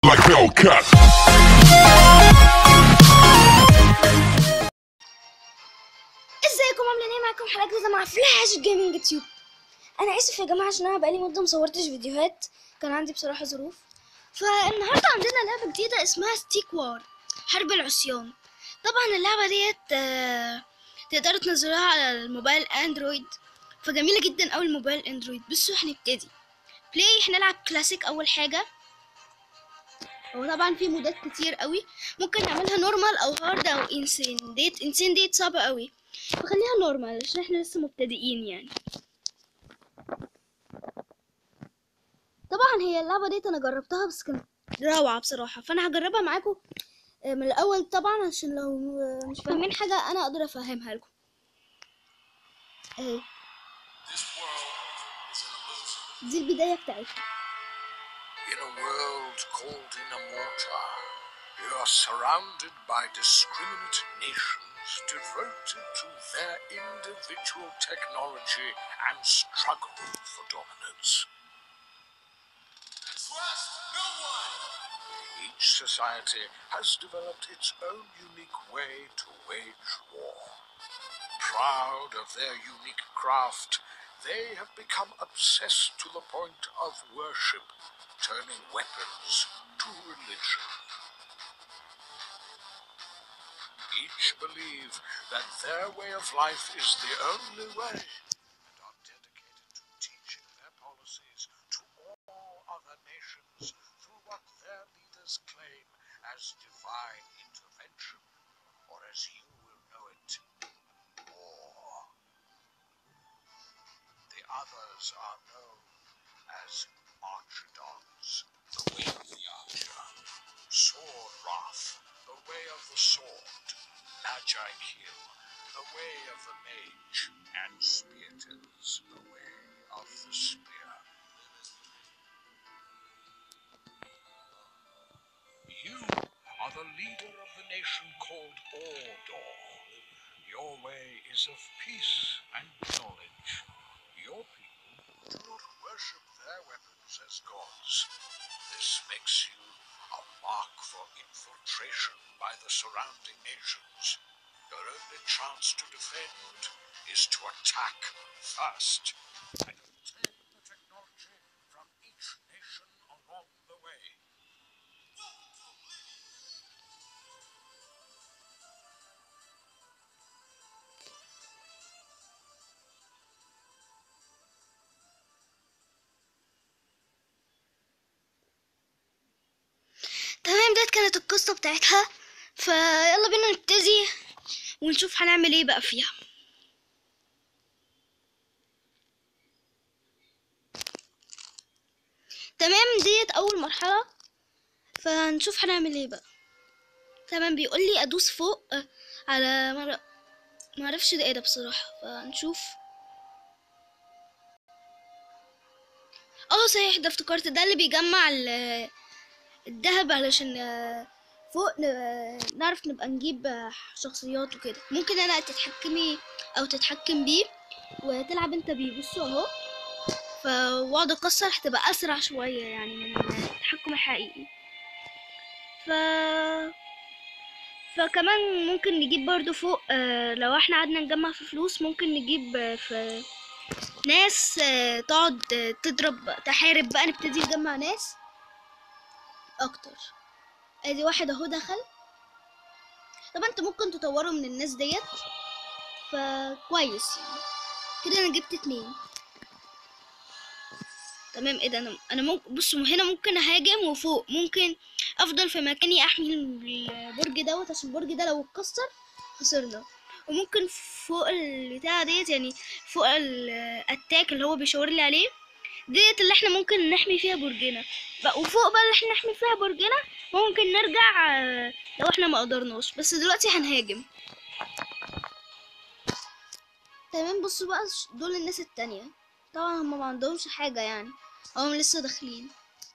like Hellcat. ازيكم عاملين ايه معاكم حلقه جديده مع فلاش جيمنج تيوب انا اسف يا جماعه عشان انا بقالي مده مصورتش فيديوهات كان عندي بصراحه ظروف فالنهارده عندنا لعبه جديده اسمها ستيك وار حرب العصيان طبعا اللعبه ديت آه، تقدروا تنزلوها على الموبايل اندرويد فجميله جدا قوي الموبايل اندرويد بصوا هنبتدي بلاي هنلعب كلاسيك اول حاجه هو طبعا في مودات كتير قوي ممكن نعملها نورمال او هارد او انسين ديت انسين ديت صعبه قوي فخليها نورمال عشان احنا لسه مبتدئين يعني طبعا هي اللعبة ديت انا جربتها بس كانت روعة بصراحة فانا هجربها معاكم آه، من الاول طبعا عشان لو آه، مش فاهمين حاجة انا اقدر افهمها لكم اهي This world is an illusion. دي البداية بتاعتها In a world called Inamorta, you are surrounded by discriminate nations devoted to their individual technology and struggle for dominance. Trust no one! Each society has developed its own unique way to wage war. Proud of their unique craft, they have become obsessed to the point of worship, turning weapons to religion. Each believe that their way of life is the only way and are dedicated to teaching their policies to all other nations through what their leaders claim as divine intervention, or as you will know it, war. The others are known as Archidons, the way of the archer, Sword Wrath, the way of the sword, Magi Kill, the way of the mage, and Spiritans, the way of the spear. You are the leader of the nation called Ordor. Your way is of peace and knowledge. Your people do not worship their weapons as gods. This makes you a mark for infiltration by the surrounding nations. Your only chance to defend is to attack first and obtain the technology from each nation along the way. تمام ديت كانت القصة بتاعتها فيلا بينا نبتدي ونشوف هنعمل ايه بقى فيها تمام ديت اول مرحلة فنشوف هنعمل ايه بقى تمام بيقول لي ادوس فوق آه، على مر... معرفش ده ايه ده بصراحة فنشوف اه صحيح ده افتكرت ده اللي بيجمع ال- الذهب علشان آه، فوق ن- نعرف نبقى نجيب آه، شخصيات وكده ممكن انا تتحكمي او تتحكم بيه وتلعب انت بيه بصوا اهو ف- واقعد اكسر هتبقى اسرع شويه يعني من التحكم الحقيقي ف فكمان ممكن نجيب برضو فوق آه، لو احنا قعدنا نجمع في فلوس ممكن نجيب آه، في ناس آه، تقعد آه، تضرب تحارب بقى نبتدي نجمع ناس اكتر ادي واحد اهو دخل طبعا انت ممكن تطوروا من الناس ديت فكويس يعني كده انا جبت اتنين تمام ايه ده انا انا ممكن بصوا هنا ممكن اهاجم وفوق ممكن افضل في مكاني احمي البرج دوت عشان البرج ده لو اتكسر خسرنا وممكن فوق البتاع ديت يعني فوق الاتاك اللي هو بيشاور لي عليه ديت اللي احنا ممكن نحمي فيها برجنا بقى وفوق بقى اللي احنا نحمي فيها برجنا ممكن نرجع آه، لو احنا ما قدرناش بس دلوقتي هنهاجم تمام بصوا بقى دول الناس التانية طبعا هم ما عندهمش حاجة يعني هم لسه داخلين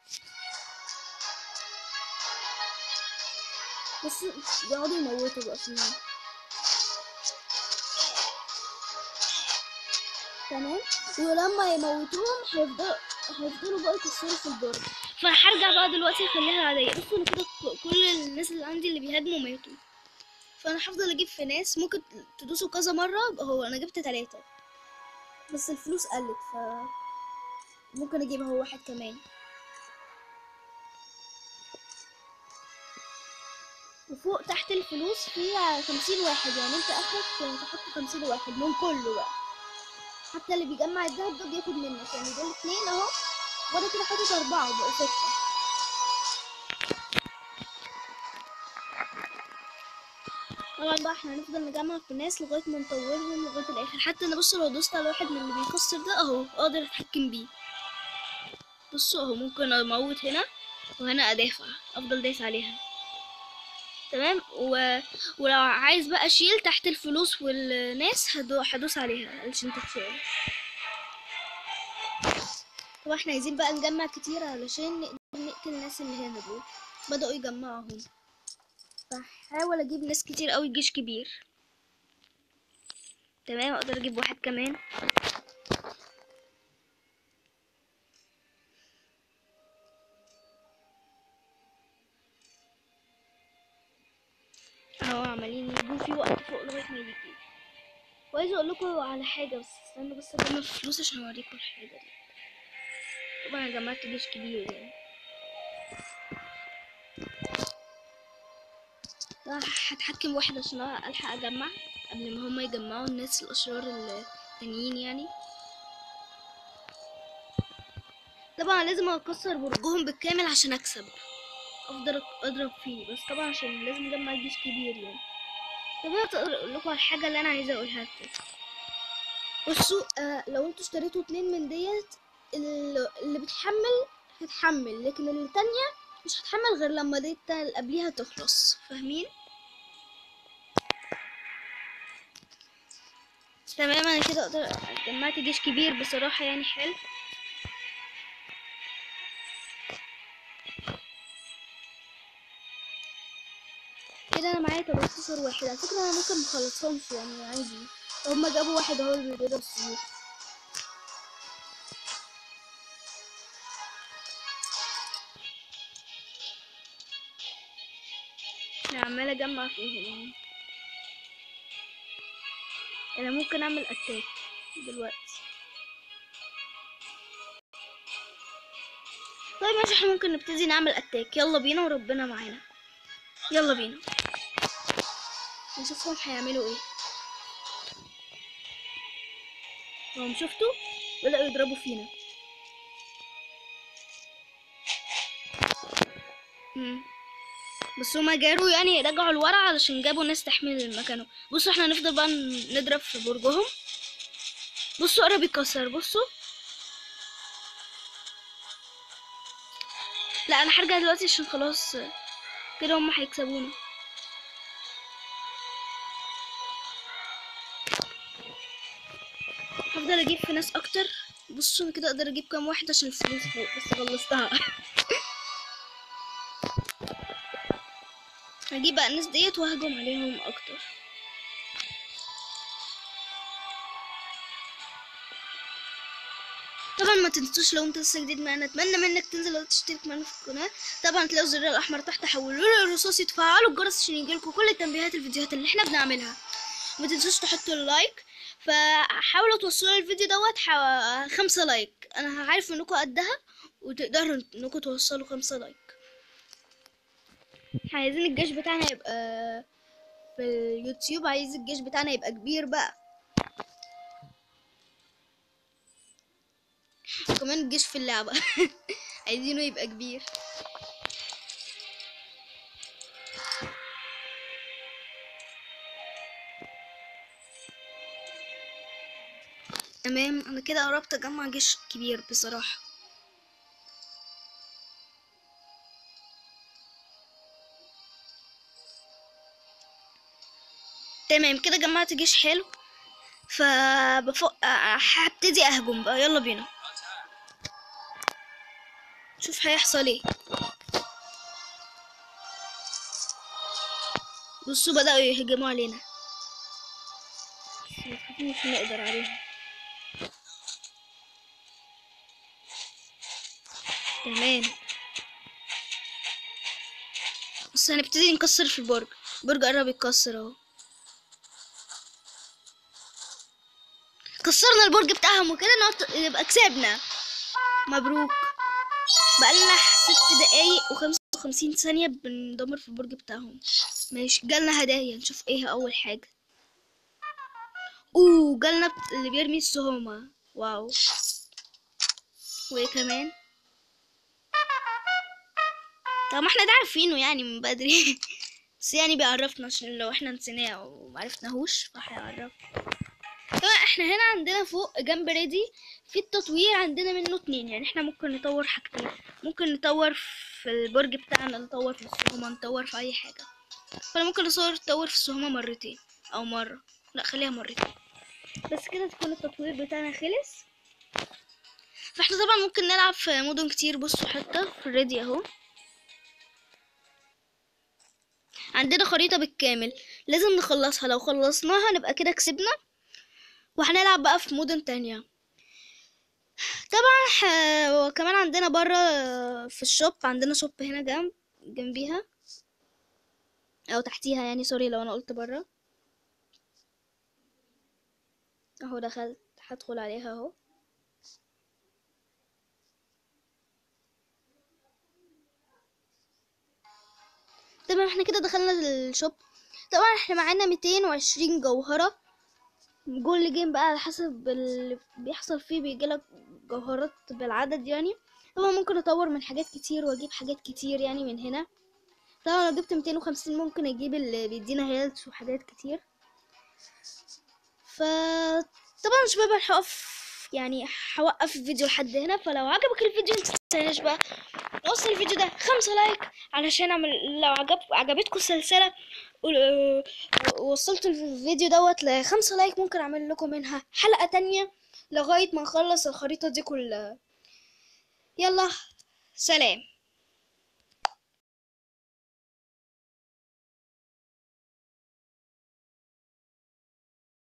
بس يقعدوا يموتوا بقى فيهم تمام ولما يموتوهم هيفضلوا هيفضلوا بقى يكسروا في البرج فهرجع بقى دلوقتي اخليها عادية بصوا انا كده ك- كل الناس اللي عندي اللي بيهاجموا ماتوا فانا هفضل اجيب في ناس ممكن تدوسوا كذا مرة يبقى هو انا جبت تلاتة بس الفلوس قلت ف ممكن اجيب هو واحد كمان وفوق تحت الفلوس في خمسين واحد يعني انت اخرك تحط خمسين واحد من كله بقى حتى اللي بيجمع الدهب ده بياخد منك يعني دول اتنين اهو وانا كده حاطط اربعة بقوا ستة طبعا بقى احنا هنفضل نجمع في الناس لغاية ما نطورهم لغاية الاخر حتى انا بصوا لو دوست على واحد من اللي بيكسر ده اهو اقدر اتحكم بيه بصوا اهو ممكن اموت هنا وهنا ادافع افضل دايس عليها تمام و... ولو عايز بقى اشيل تحت الفلوس والناس هدو... هدوس عليها علشان تتشال طبعا احنا عايزين بقى نجمع كتير علشان نقدر نقتل الناس اللي هنا دول بدأوا يجمعهم فحاول اجيب ناس كتير قوي جيش كبير تمام اقدر اجيب واحد كمان اهو عمالين يجوا في وقت فوق لغايه ما يجي وعايزه اقول لكم على حاجه بس استنوا بس اجمع فلوس عشان اوريكم الحاجه دي طبعا انا جمعت جيش كبير يعني لا هتحكم واحد عشان الحق اجمع قبل ما هما يجمعوا الناس الاشرار التانيين يعني طبعا لازم اكسر برجهم بالكامل عشان اكسب افضل اضرب فيه بس طبعا عشان لازم اجمع جيش كبير يعني طب انا اقول لكم على الحاجه اللي انا عايزه اقولها لكم بصوا آه لو انتوا اشتريتوا اتنين من ديت ال- اللي بتحمل هتحمل لكن التانية مش هتحمل غير لما دي التا- اللي قبليها تخلص فاهمين تمام انا كده اقدر جمعت جيش كبير بصراحة يعني حلو كده انا معايا 13 واحد على فكرة انا ممكن مخلصهمش يعني عادي هما جابوا واحد اهو اللي بيضرب السيوف انا عمالة اجمع فيهم يعني انا ممكن اعمل اتاك دلوقتي طيب ماشي احنا ممكن نبتدي نعمل اتاك يلا بينا وربنا معانا يلا بينا نشوفهم هيعملوا ايه هم شفتوا بدأوا يضربوا فينا مم. بس هما جاروا يعني رجعوا لورا علشان جابوا ناس تحمل مكانه بصوا احنا هنفضل بقى ن- نضرب في برجهم بصوا قرب يكسر بصوا لا انا هرجع دلوقتي عشان خلاص كده هما هيكسبونا هفضل اجيب في ناس اكتر بصوا انا كده اقدر اجيب كام واحد عشان الفلوس فوق بس خلصتها هجيب بقى الناس ديت وهجم عليهم اكتر طبعا ما تنسوش لو انت لسه جديد معانا اتمنى منك تنزل وتشترك معانا في القناه طبعا تلاقوا الزر الاحمر تحت حولوا له الرصاصي تفعلوا الجرس عشان يجيلكوا كل التنبيهات الفيديوهات اللي احنا بنعملها ما تنسوش تحطوا اللايك فحاولوا توصلوا الفيديو دوت حو... خمسة لايك انا عارف انكم قدها وتقدروا انكم توصلوا خمسة لايك احنا عايزين الجيش بتاعنا يبقى في اليوتيوب عايز الجيش بتاعنا يبقى كبير بقى وكمان الجيش في اللعبة عايزينه يبقى كبير تمام انا كده قربت اجمع جيش كبير بصراحة تمام كده جمعت جيش حلو فبفق هبتدي اهجم بقى يلا بينا شوف هيحصل ايه بصوا بدأوا يهجموا علينا بس ما تخافوش نقدر عليهم تمام بس هنبتدي نكسر في البرج البرج قرب يتكسر اهو كسرنا البرج بتاعهم وكده نقط- يبقى كسبنا مبروك بقالنا ست دقايق وخمسة وخمسين ثانية بندمر في البرج بتاعهم ماشي جالنا هدايا نشوف ايه أول حاجة اوه جالنا بت- اللي بيرمي السهومة واو وايه كمان طب ما احنا ده عارفينه يعني من بدري بس يعني بيعرفنا عشان لو احنا نسيناه او معرفناهوش فهيعرفنا طبعا احنا هنا عندنا فوق جنب ريدي في التطوير عندنا منه اتنين يعني احنا ممكن نطور حاجتين ممكن نطور في البرج بتاعنا نطور في السهومة نطور في اي حاجة فانا ممكن اصور نطور في السهومة مرتين او مرة لا خليها مرتين بس كده تكون التطوير بتاعنا خلص فاحنا طبعا ممكن نلعب في مدن كتير بصوا حتى في الريدي اهو عندنا خريطة بالكامل لازم نخلصها لو خلصناها نبقى كده كسبنا وهنلعب بقى في مدن تانية طبعا ح- وكمان عندنا برا في الشوب عندنا شوب هنا جنب جنبيها او تحتيها يعني سوري لو انا قلت برا اهو دخلت هدخل عليها اهو تمام احنا كده دخلنا الشوب طبعا احنا معانا 220 جوهرة كل جيم بقى على حسب اللي بيحصل فيه بيجيلك جوهرات بالعدد يعني طبعا ممكن اطور من حاجات كتير واجيب حاجات كتير يعني من هنا طبعا لو جبت 250 ممكن اجيب اللي بيدينا هيلث وحاجات كتير ف طبعا شباب أنا هقف يعني هوقف الفيديو لحد هنا فلو عجبك الفيديو متنساش بقى نوصل الفيديو ده خمسة لايك علشان اعمل لو عجب عجبتكم السلسلة و- ووصلت الفيديو دوت لخمسة لايك ممكن اعمل لكم منها حلقة تانية لغاية ما نخلص الخريطة دي كلها يلا سلام